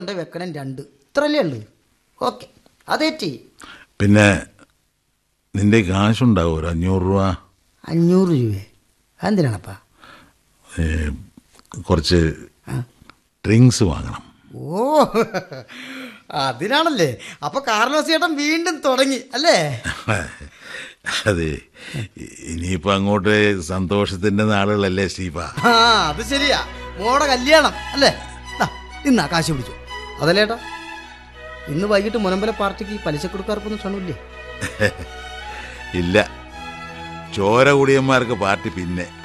കൊണ്ട് വെക്കണം രണ്ട് ഇത്രല്ലേ ഉള്ളു ഓക്കെ അതേറ്റി പിന്നെ നിന്റെ കാശുണ്ടാവും ഒരു അഞ്ഞൂറ് രൂപ അഞ്ഞൂറ് രൂപയെ അതെന്തിനാണപ്പാ ഏ, കുറച്ച് ഡ്രിങ്ക്സ് വാങ്ങണം ഓ അതിനാണല്ലേ അപ്പൊ കാർലോസ് ചേട്ടൻ വീണ്ടും തുടങ്ങി അല്ലേ അതെ ഇ- ഇനിയിപ്പോ അങ്ങോട്ട് സന്തോഷത്തിന്റെ നാളുകളല്ലേ സ്റ്റീഫ ആ അത് ശരിയാ മോടെ കല്യാണം അല്ലേ ദാ, ഇന്നാ കാശ് പിടിച്ചു അതല്ലേട്ടാ ഇന്ന് വൈകിട്ട് മുനമ്പല പാർട്ടിക്ക് പലിശ കൊടുക്കാർക്കൊന്നും ക്ഷണമില്ലേ ഇല്ല ചോര കുടിയന്മാർക്ക് പാർട്ടി പിന്നെ